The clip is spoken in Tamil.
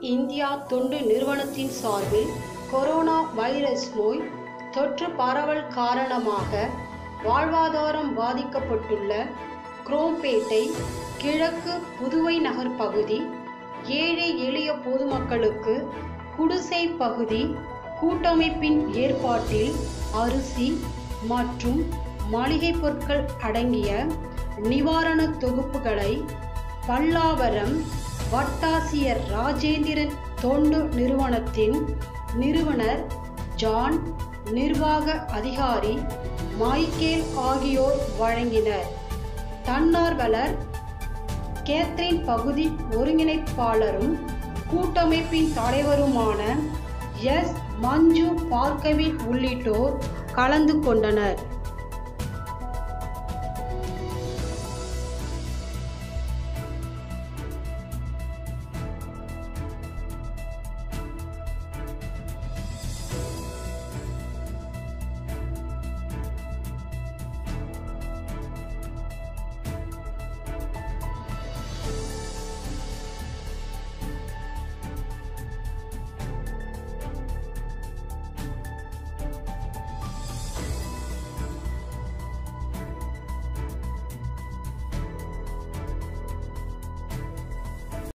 இந்தியா தொண்டு நிறுவனத்தின் சார்பில் கொரோனா வைரஸ் நோய் தொற்று பரவல் காரணமாக வாழ்வாதாரம் பாதிக்கப்பட்டுள்ள குரோம்பேட்டை கிழக்கு புதுவை நகர் பகுதி ஏழை எளிய பொதுமக்களுக்கு குடிசை பகுதி கூட்டமைப்பின் ஏற்பாட்டில் அரிசி மற்றும் மளிகை பொருட்கள் அடங்கிய நிவாரண தொகுப்புகளை பல்லாவரம் வட்டாசியர் ராஜேந்திரன் தொண்டு நிறுவனத்தின் நிறுவனர் ஜான் நிர்வாக அதிகாரி மைக்கேல் ஆகியோர் வழங்கினர் தன்னார்வலர் கேத்ரின் பகுதி ஒருங்கிணைப்பாளரும் கூட்டமைப்பின் தலைவருமான எஸ் மஞ்சு பார்க்கவி உள்ளிட்டோர் கலந்து கொண்டனர்